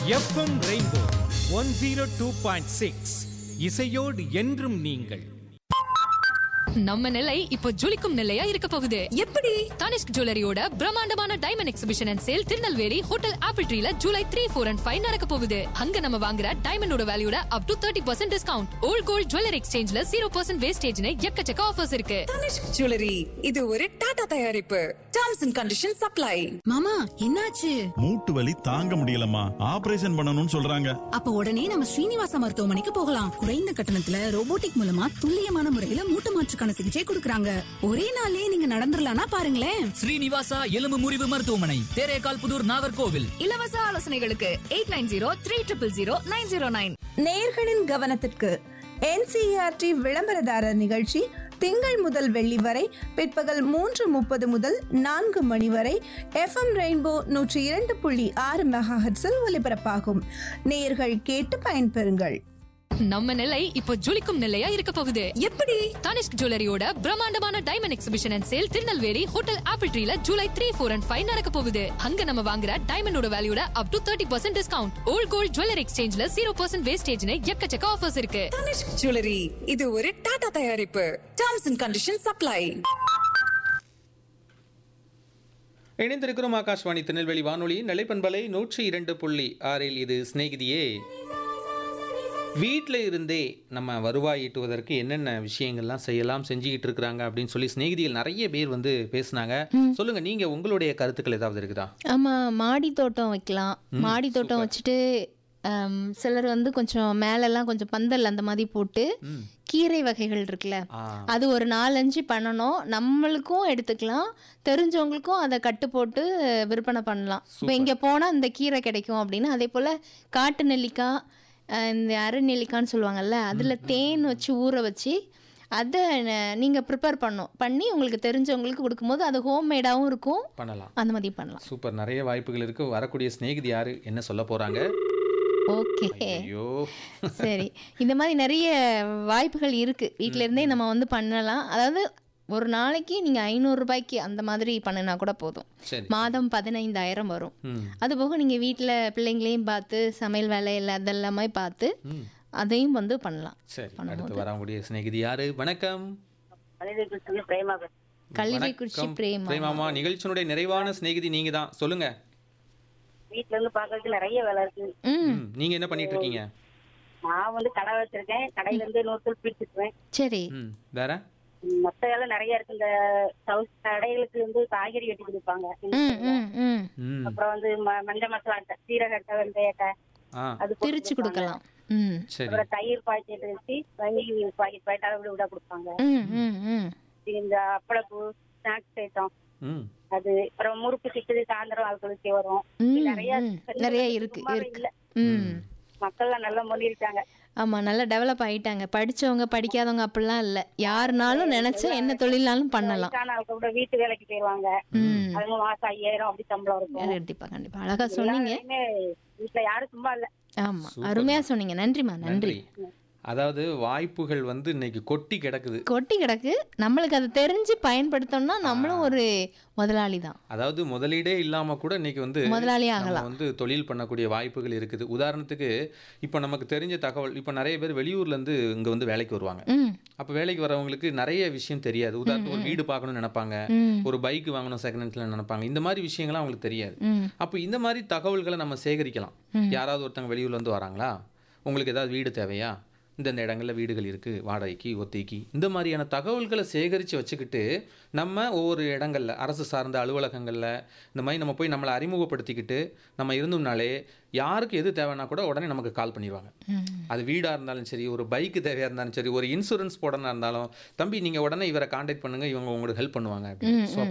FM rainbow one zero two point six இசையோடு என்றும் நீங்கள் நம்ம நிலை இப்போ ஜொலிக்கும் நிலையா இருக்க போகுது எப்படி தனிஷ்க் ஜுவல்லரியோட பிரம்மாண்டமான diamond exhibition and sale Tirunelveli hotel apple ட்ரீல July three four and five நடக்க போகுது அங்க நம்ம வாங்குற டைமண்டோட வேல்யூட up to thirty percent discount old gold jewellery எக்ஸ்சேஞ்ச்ல ஜீரோ பர்சன்ட் வேஸ்டேஜ்னு எக்கச்சக்க ஆஃபர்ஸ் இருக்கு தனிஷ்க் ஜுவல்லரி இது ஒரு டாடா தயாரிப்பு டர்ம்ஸ் அண்ட் கண்டிஷன் சப்ளை மாமா என்னாச்சு மூட்டு வலி தாங்க முடியலம்மா ஆபரேஷன் பண்ணணும்னு சொல்றாங்க அப்ப உடனே நம்ம ஸ்ரீனிவாச மருத்துவமனைக்கு போகலாம் குறைந்த கட்டணத்துல ரோபோட்டிக் மூலமா துல்லியமான முறையில மூட்டு மாற்றுக்கான சிகிச்சை கொடுக்கறாங்க ஒரே நாளே நீங்க நடந்துடலாம்னா பாருங்களேன் ஸ்ரீனிவாசா எலும்பு முறிவு மருத்துவமனை தேரேகால் புதூர் நாகர்கோவில் இலவச ஆலோசனைகளுக்கு eight nine zero three triple zero nine zero nine நேயர்களின் கவனத்திற்கு என்சிஆர்டி விளம்பரதாரர் நிகழ்ச்சி திங்கள் முதல் வெள்ளி வரை பிற்பகல் மூன்று முப்பது முதல் நான்கு மணி வரை எஃப்எம் ரெயின்போ நூற்றி இரண்டு புள்ளி ஆறு மெகாஹெட்ஸில் ஒலிபரப்பாகும் நேயர்கள் கேட்டு பயன்பெறுங்கள் நம்ம நிலை இப்போ ஜொலிக்கும் நிலையா இருக்க போகுது எப்படி தனிஷ்க் ஜுவல்லரியோட பிரம்மாண்டமான diamond exhibition and sale Tirunelveli hotel apple ட்ரீல July three four and five நடக்க போகுது அங்க நம்ம வாங்குற டைமண்டோட வேல்யூட up to thirty percent discount old gold jewellery எக்ஸ்சேஞ்ச்ல ஜீரோ பர்சன்ட் வேஸ்டேஜ்னு எக்கச்சக்க ஆஃபர்ஸ் இருக்கு தனிஷ்க் ஜுவல்லரி இது ஒரு டாடா தயாரிப்பு டர்ம்ஸ் அண்ட் கண்டிஷன் சப்ளை இணைந்திருக்கிறோம் ஆகாஷ்வாணி திருநெல்வேலி வானொலி நிலைப்பண்பலை நூற்றி இரண்டு புள்ளி ஆறில் இது சிநேகிதியே வீட்டில் இருந்தே நம்ம வருவாய் ஈட்டுவதற்கு என்னென்ன விஷயங்கள்லாம் செய்யலாம் செஞ்சுக்கிட்டு இருக்கிறாங்க அப்படின்னு சொல்லி சிநேகிதிகள் நிறைய பேர் வந்து பேசுனாங்க சொல்லுங்க நீங்க உங்களுடைய கருத்துக்கள் ஏதாவது இருக்குதா ஆமாம் மாடி தோட்டம் வைக்கலாம் மாடி தோட்டம் வச்சுட்டு ஆம், சிலர் வந்து கொஞ்சம் மேலெல்லாம் கொஞ்சம் பந்தல் அந்த மாதிரி போட்டு கீரை வகைகள் இருக்குல்ல ஆ. அது ஒரு நாலஞ்சு பண்ணணும் நம்மளுக்கும் எடுத்துக்கலாம் தெரிஞ்சவங்களுக்கும் அதை கட்டு போட்டு விற்பனை பண்ணலாம் இப்போ இங்கே போனால் இந்த கீரை கிடைக்கும் அப்படின்னு அதே போல் காட்டு நெல்லிக்காய் அஹ், இந்த அரை நெல்லிக்காய்ன்னு சொல்லுவாங்கல்ல அதில் தேன் வச்சு ஊற வச்சு அதை நீங்கள் ப்ரிப்பேர் பண்ணணும் பண்ணி உங்களுக்கு தெரிஞ்சவங்களுக்கு கொடுக்கும்போது அது ஹோம்மேடாகவும் இருக்கும் பண்ணலாம் அந்த மாதிரி பண்ணலாம் சூப்பர் நிறைய வாய்ப்புகள் இருக்கு வரக்கூடிய சிநேகிதி யாரு என்ன சொல்ல போறாங்க ஓகே ஐயோ சரி இந்த மாதிரி நிறைய வாய்ப்புகள் இருக்கு வீட்ல இருந்தே நம்ம வந்து பண்ணலாம் அதாவது ஒரு நாளைக்கு நீங்க ஐநூறு ரூபாய்க்கு அந்த மாதிரி பண்ணினா கூட போதும் சரி மாதம் பதினைந்தாயிரம் வரும் ம் அது போக நீங்க வீட்ல பிள்ளைங்களையும் பார்த்து சமையல் வேலையில் அதெல்லாமே பார்த்து ம் அதையும் வந்து பண்ணலாம் சரி அடுத்து வரக்கூடிய சிநேகிதி யாரு வணக்கம் கல்விக்குறிச்சி வணக்கம், பிரேமா பிரேமாமா நிகழ்ச்சியினுடைய நிறைவான சிநேகிதி நீங்க தான் சொல்லுங்க வீட்ல இருந்து பாக்குறதுக்கு நிறைய வேலை இருக்கு ம் ம், நீங்க என்ன பண்ணிட்டு இருக்கீங்க நான் வந்து கடை வச்சிருக்கேன் கடையில இருந்து நூறு பிடிச்சிக்குவேன் சரி ம் வேற மத்த வேலை நிறைய இருக்கு இந்த சவுஸ் கடைகளுக்கு வந்து காய்கறி வெட்டி கொடுப்பாங்க ம் ம் ம் ம் அப்புறம் வந்து ம- மஞ்சள் மசாலா அட்டை சீரக அட்டை வெந்தய அட்டை ஆ அது போட்டு பிரிச்சு கொடுப்பாங்க. கொடுக்கலாம் ம் சரி அப்புறம் தயிர் பாக்கெட் வச்சு தயிர் பாக்கெட் பாக்கெட் அளவு விட கொடுப்பாங்க ம் ம் ம் இந்த அப்பளப்பூ ஸ்நாக்ஸ் ஐட்டம் ம் அது அப்புறம் முறுக்கு சிட்டு சாயந்தரம் ஆட்களுக்கு வரும் ம், இது நிறைய ம். பெரிய நிறைய பெரிய இருக்கு சும்மாவே இருக்கு இல்ல ம் மக்கள்லாம் நல்லா முன்னேறிட்டாங்க ஆமாம் நல்லா டெவலப் ஆயிட்டாங்க படிச்சவங்க படிக்காதவங்க அப்படிலாம் இல்லை யாருனாலும் நினைச்சா என்ன தொழில்னாலும் பண்ணலாம் வயசான ஆட்கள் கூட வீட்டு வேலைக்கு போயிருவாங்க ம் அவங்க மாசம் ஐயாயிரம் அப்படி சம்பளம் இருக்கும் கண்டிப்பா கண்டிப்பா அழகா சொன்னீங்க எல்லாருமே வீட்டுல யாரும் சும்மா இல்ல ஆமா அருமையா சொன்னீங்க நன்றிம்மா நன்றி நன்றி அதாவது வாய்ப்புகள் வந்து இன்னைக்கு கொட்டி கிடக்குது கொட்டி கிடக்கு நம்மளுக்கு அதை தெரிஞ்சு பயன்படுத்தோம்னா நம்மளும் ஒரு முதலாளி தான் அதாவது முதலீடே இல்லாம கூட இன்னைக்கு வந்து முதலாளி நம்ம ஆகலாம் வந்து தொழில் பண்ணக்கூடிய வாய்ப்புகள் இருக்குது உதாரணத்துக்கு இப்போ நமக்கு தெரிஞ்ச தகவல் இப்போ நிறைய பேர் வெளியூர்ல இருந்து இங்க வந்து வேலைக்கு வருவாங்க ம் அப்போ வேலைக்கு வரவங்களுக்கு நிறைய விஷயம் தெரியாது உதாரணத்துக்கு ஒரு வீடு பார்க்கணும்னு நினைப்பாங்க ம் ஒரு பைக் வாங்கணும் செகண்ட் ஹேண்ட்ல நினைப்பாங்க இந்த மாதிரி விஷயங்கள்லாம் அவங்களுக்கு தெரியாது ம் அப்போ இந்த மாதிரி தகவல்களை நம்ம சேகரிக்கலாம் யாராவது ஒருத்தவங்க வெளியூர்ல இருந்து வராங்களா உங்களுக்கு ஏதாவது வீடு தேவையா இந்தந்த இடங்கள்ல வீடுகள் இருக்கு வாடகைக்கு ஒத்திக்கு இந்த மாதிரியான தகவல்களை சேகரித்து வச்சுக்கிட்டு நம்ம ஒவ்வொரு இடங்கள்ல அரசு சார்ந்த அலுவலகங்கள்ல இந்த மாதிரி நம்ம போய் நம்மளை அறிமுகப்படுத்திக்கிட்டு நம்ம இருந்தோம்னாலே யாருக்கு எது தேவைன்னா கூட உடனே நமக்கு கால் பண்ணிடுவாங்க அது வீடாக இருந்தாலும் சரி ஒரு பைக்கு தேவையாக இருந்தாலும் சரி ஒரு இன்சூரன்ஸ் போடனா இருந்தாலும் தம்பி நீங்கள் உடனே இவரை காண்டாக்ட் பண்ணுங்க இவங்க உங்களுக்கு ஹெல்ப் பண்ணுவாங்க அப்படின்னு ஸோ